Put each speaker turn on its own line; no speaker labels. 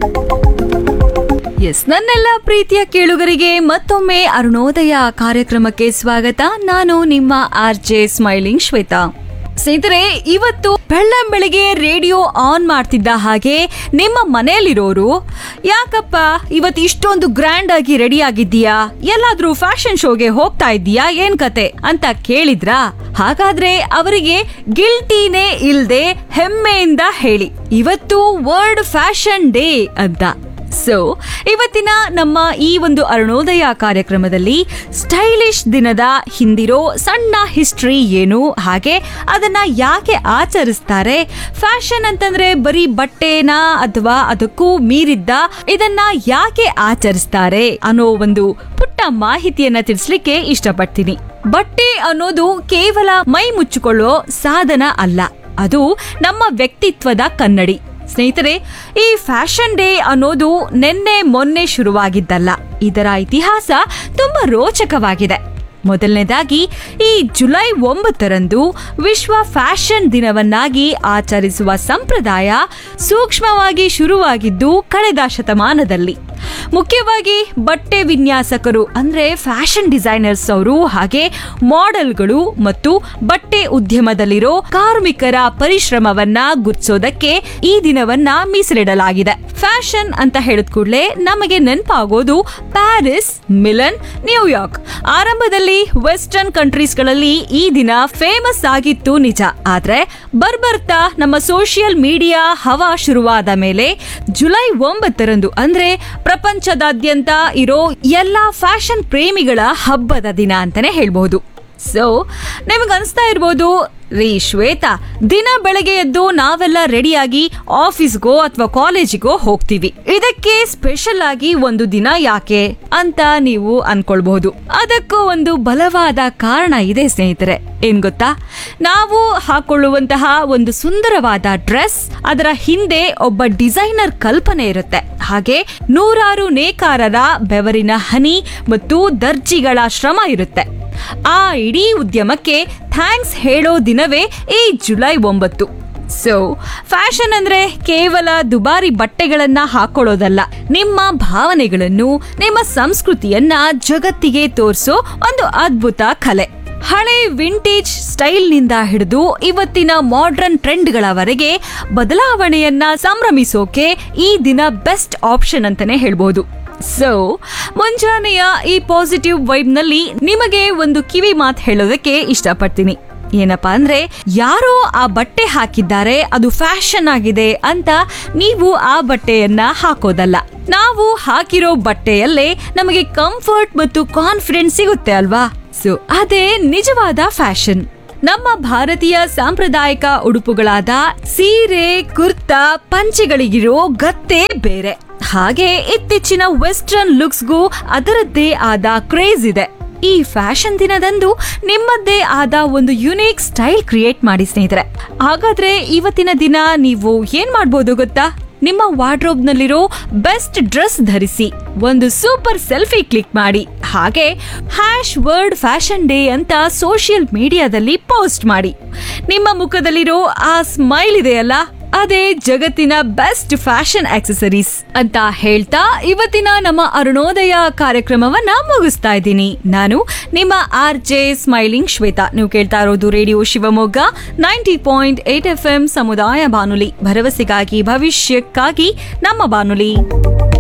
S ನನ್ನೆಲ್ಲ ಪ್ರೀತಿಯ ಕೇಳುಗರಿಗೆ ಮತ್ತೊಮ್ಮೆ ಅರುಣೋದಯ ಕಾರ್ಯಕ್ರಮಕ್ಕೆ ಸ್ವಾಗತ ನಾನು ನಿಮ್ಮ ಆರ್ ಜೆ ಸ್ಮೈಲಿಂಗ್ ಶ್ವೇತಾ ಸ್ನೇಹಿತರೆ ಇವತ್ತು ಬೆಳ್ಳಂ ಬೆಳಿಗ್ಗೆ ರೇಡಿಯೋ ಆನ್ ಮಾಡ್ತಿದ್ದ ಹಾಗೆ ನಿಮ್ಮ ಮನೆಯಲ್ಲಿರೋರು ಯಾಕಪ್ಪ ಇವತ್ತು ಇಷ್ಟೊಂದು ಗ್ರ್ಯಾಂಡ್ ಆಗಿ ರೆಡಿ ಆಗಿದ್ದೀಯಾ ಎಲ್ಲಾದ್ರೂ ಫ್ಯಾಷನ್ ಶೋಗೆ ಹೋಗ್ತಾ ಇದ್ದೀಯಾ ಏನ್ ಕತೆ ಅಂತ ಕೇಳಿದ್ರಾ ಹಾಗಾದ್ರೆ ಅವರಿಗೆ ಗಿಲ್ಟಿನೇ ಇಲ್ದೆ ಹೆಮ್ಮೆಯಿಂದ ಹೇಳಿ ಇವತ್ತು ವರ್ಲ್ಡ್ ಫ್ಯಾಷನ್ ಡೇ ಅಂತ ಸೊ ಇವತ್ತಿನ ನಮ್ಮ ಈ ಒಂದು ಅರುಣೋದಯ ಕಾರ್ಯಕ್ರಮದಲ್ಲಿ ಸ್ಟೈಲಿಶ್ ದಿನದ ಹಿಂದಿರೋ ಸಣ್ಣ ಹಿಸ್ಟ್ರಿ ಏನು ಹಾಗೆ ಅದನ್ನ ಯಾಕೆ ಆಚರಿಸ್ತಾರೆ ಫ್ಯಾಷನ್ ಅಂತಂದ್ರೆ ಬರೀ ಬಟ್ಟೆನಾ ಅಥವಾ ಅದಕ್ಕೂ ಮೀರಿದ್ದ ಇದನ್ನ ಯಾಕೆ ಆಚರಿಸ್ತಾರೆ ಅನ್ನೋ ಒಂದು ಪುಟ್ಟ ಮಾಹಿತಿಯನ್ನ ತಿಳಿಸ್ಲಿಕ್ಕೆ ಇಷ್ಟಪಡ್ತೀನಿ ಬಟ್ಟೆ ಅನ್ನೋದು ಕೇವಲ ಮೈ ಮುಚ್ಚಿಕೊಳ್ಳೋ ಸಾಧನ ಅಲ್ಲ ಅದು ನಮ್ಮ ವ್ಯಕ್ತಿತ್ವದ ಕನ್ನಡಿ ಸ್ನೇಹಿತರೆ ಈ ಫ್ಯಾಷನ್ ಡೇ ಅನ್ನೋದು ನಿನ್ನೆ ಮೊನ್ನೆ ಶುರುವಾಗಿದ್ದಲ್ಲ ಇದರ ಇತಿಹಾಸ ತುಂಬಾ ರೋಚಕವಾಗಿದೆ ಮೊದಲನೇದಾಗಿ ಈ ಜುಲೈ ಒಂಬತ್ತರಂದು ವಿಶ್ವ ಫ್ಯಾಷನ್ ದಿನವನ್ನಾಗಿ ಆಚರಿಸುವ ಸಂಪ್ರದಾಯ ಸೂಕ್ಷ್ಮವಾಗಿ ಶುರುವಾಗಿದ್ದು ಕಳೆದ ಶತಮಾನದಲ್ಲಿ ಮುಖ್ಯವಾಗಿ ಬಟ್ಟೆ ವಿನ್ಯಾಸಕರು ಅಂದ್ರೆ ಫ್ಯಾಷನ್ ಡಿಸೈನರ್ಸ್ ಅವರು ಹಾಗೆ ಮಾಡೆಲ್ಗಳು ಮತ್ತು ಬಟ್ಟೆ ಉದ್ಯಮದಲ್ಲಿರೋ ಕಾರ್ಮಿಕರ ಪರಿಶ್ರಮವನ್ನ ಗುರ್ತಿಸೋದಕ್ಕೆ ಈ ದಿನವನ್ನ ಮೀಸಲಿಡಲಾಗಿದೆ ಫ್ಯಾಷನ್ ಅಂತ ಹೇಳಿದ ಕೂಡಲೇ ನಮಗೆ ನೆನಪಾಗೋದು ಪ್ಯಾರಿಸ್ ಮಿಲನ್ ನ್ಯೂಯಾರ್ಕ್ ಆರಂಭದಲ್ಲಿ ವೆಸ್ಟರ್ನ್ ಕಂಟ್ರೀಸ್ಗಳಲ್ಲಿ ಈ ದಿನ ಫೇಮಸ್ ಆಗಿತ್ತು ನಿಜ ಆದ್ರೆ ಬರ್ಬರ್ತಾ ನಮ್ಮ ಸೋಷಿಯಲ್ ಮೀಡಿಯಾ ಹವಾ ಶುರುವಾದ ಮೇಲೆ ಜುಲೈ ಒಂಬತ್ತರಂದು ಅಂದ್ರೆ ಪ್ರಪಂಚದಾದ್ಯಂತ ಇರೋ ಎಲ್ಲಾ ಫ್ಯಾಷನ್ ಪ್ರೇಮಿಗಳ ಹಬ್ಬದ ದಿನ ಅಂತಾನೆ ಹೇಳ್ಬಹುದು ಸೊ ನಿಮಗೆ ಅನಿಸ್ತಾ ಇರ್ಬೋದು ರೀ ಶ್ವೇತಾ ದಿನ ಬೆಳಗ್ಗೆ ಎದ್ದು ನಾವೆಲ್ಲ ರೆಡಿಯಾಗಿ ಆಫೀಸ್ಗೋ ಅಥವಾ ಕಾಲೇಜಿಗೋ ಹೋಗ್ತೀವಿ ಇದಕ್ಕೆ ಸ್ಪೆಷಲ್ ಆಗಿ ಒಂದು ದಿನ ಯಾಕೆ ಅಂತ ನೀವು ಅನ್ಕೊಳ್ಬಹುದು ಅದಕ್ಕೂ ಒಂದು ಬಲವಾದ ಕಾರಣ ಇದೆ ಸ್ನೇಹಿತರೆ ಏನ್ ಗೊತ್ತಾ ನಾವು ಹಾಕೊಳ್ಳುವಂತಹ ಒಂದು ಸುಂದರವಾದ ಡ್ರೆಸ್ ಅದರ ಹಿಂದೆ ಒಬ್ಬ ಡಿಸೈನರ್ ಕಲ್ಪನೆ ಇರುತ್ತೆ ಹಾಗೆ ನೂರಾರು ನೇಕಾರರ ಬೆವರಿನ ಹನಿ ಮತ್ತು ದರ್ಜಿಗಳ ಶ್ರಮ ಇರುತ್ತೆ ಆ ಇಡೀ ಉದ್ಯಮಕ್ಕೆ ಥ್ಯಾಂಕ್ಸ್ ಹೇಳೋ ದಿನವೇ ಈ ಜುಲೈ ಒಂಬತ್ತು ಸೊ ಫ್ಯಾಷನ್ ಅಂದ್ರೆ ಕೇವಲ ದುಬಾರಿ ಬಟ್ಟೆಗಳನ್ನ ಹಾಕೊಳ್ಳೋದಲ್ಲ ನಿಮ್ಮ ಭಾವನೆಗಳನ್ನು ನಿಮ್ಮ ಸಂಸ್ಕೃತಿಯನ್ನ ಜಗತ್ತಿಗೆ ತೋರಿಸೋ ಒಂದು ಅದ್ಭುತ ಕಲೆ ಹಳೆ ವಿಂಟೇಜ್ ಸ್ಟೈಲ್ನಿಂದ ಹಿಡಿದು ಇವತ್ತಿನ ಮಾಡರ್ನ್ ಟ್ರೆಂಡ್ಗಳವರೆಗೆ ಬದಲಾವಣೆಯನ್ನ ಸಂಭ್ರಮಿಸೋಕೆ ಈ ದಿನ ಬೆಸ್ಟ್ ಆಪ್ಷನ್ ಅಂತಾನೆ ಹೇಳ್ಬೋದು ಸೊ ಮುಂಜಾನೆಯ ಈ ಪಾಸಿಟಿವ್ ವೈಬ್ನಲ್ಲಿ ನಿಮಗೆ ಒಂದು ಕಿವಿ ಮಾತು ಹೇಳೋದಕ್ಕೆ ಇಷ್ಟಪಡ್ತೀನಿ ಏನಪ್ಪಾ ಅಂದ್ರೆ ಯಾರೋ ಆ ಬಟ್ಟೆ ಹಾಕಿದ್ದಾರೆ ಅದು ಫ್ಯಾಷನ್ ಆಗಿದೆ ಅಂತ ನೀವು ಆ ಬಟ್ಟೆಯನ್ನ ಹಾಕೋದಲ್ಲ ನಾವು ಹಾಕಿರೋ ಬಟ್ಟೆಯಲ್ಲೇ ನಮಗೆ ಕಂಫರ್ಟ್ ಮತ್ತು ಕಾನ್ಫಿಡೆನ್ಸ್ ಸಿಗುತ್ತೆ ಅಲ್ವಾ ಸೊ ಅದೇ ನಿಜವಾದ ಫ್ಯಾಷನ್ ನಮ್ಮ ಭಾರತೀಯ ಸಾಂಪ್ರದಾಯಿಕ ಉಡುಪುಗಳಾದ ಸೀರೆ ಕುರ್ತಾ ಪಂಚೆಗಳಿಗಿರೋ ಗತ್ತೆ ಬೇರೆ ಹಾಗೆ ಇತ್ತೀಚಿನ ವೆಸ್ಟರ್ನ್ ಲುಕ್ಸ್ಗೂ ಅದರದ್ದೇ ಆದ ಕ್ರೇಜ್ ಇದೆ ಈ ಫ್ಯಾಷನ್ ದಿನದಂದು ನಿಮ್ಮದ್ದೇ ಆದ ಒಂದು ಯುನೀಕ್ ಸ್ಟೈಲ್ ಕ್ರಿಯೇಟ್ ಮಾಡಿ ಸ್ನೇಹಿತರೆ ಹಾಗಾದ್ರೆ ಇವತ್ತಿನ ದಿನ ನೀವು ಏನ್ ಮಾಡ್ಬೋದು ಗೊತ್ತಾ ನಿಮ್ಮ ವಾರ್ಡ್ರೋಬ್ ನಲ್ಲಿರೋ ಬೆಸ್ಟ್ ಡ್ರೆಸ್ ಧರಿಸಿ ಒಂದು ಸೂಪರ್ ಸೆಲ್ಫಿ ಕ್ಲಿಕ್ ಮಾಡಿ ಹಾಗೆ ಹ್ಯಾಶ್ ವರ್ಡ್ ಫ್ಯಾಷನ್ ಡೇ ಅಂತ ಸೋಷಿಯಲ್ ಮೀಡಿಯಾದಲ್ಲಿ ಪೋಸ್ಟ್ ಮಾಡಿ ನಿಮ್ಮ ಮುಖದಲ್ಲಿರೋ ಆ ಸ್ಮೈಲ್ ಇದೆಯಲ್ಲ ಅದೇ ಜಗತ್ತಿನ ಬೆಸ್ಟ್ ಫ್ಯಾಷನ್ ಆಕ್ಸೆಸರೀಸ್ ಅಂತ ಹೇಳ್ತಾ ಇವತ್ತಿನ ನಮ್ಮ ಅರುಣೋದಯ ಕಾರ್ಯಕ್ರಮವನ್ನ ಮುಗಿಸ್ತಾ ಇದ್ದೀನಿ ನಾನು ನಿಮ್ಮ ಆರ್ ಜೆ ಸ್ಮೈಲಿಂಗ್ ಶ್ವೇತಾ ನೀವು ಕೇಳ್ತಾ ಇರೋದು radio Shivamogga ninety point eight F M ಸಮುದಾಯ ಬಾನುಲಿ ಭರವಸೆಗಾಗಿ ಭವಿಷ್ಯಕ್ಕಾಗಿ ನಮ್ಮ ಬಾನುಲಿ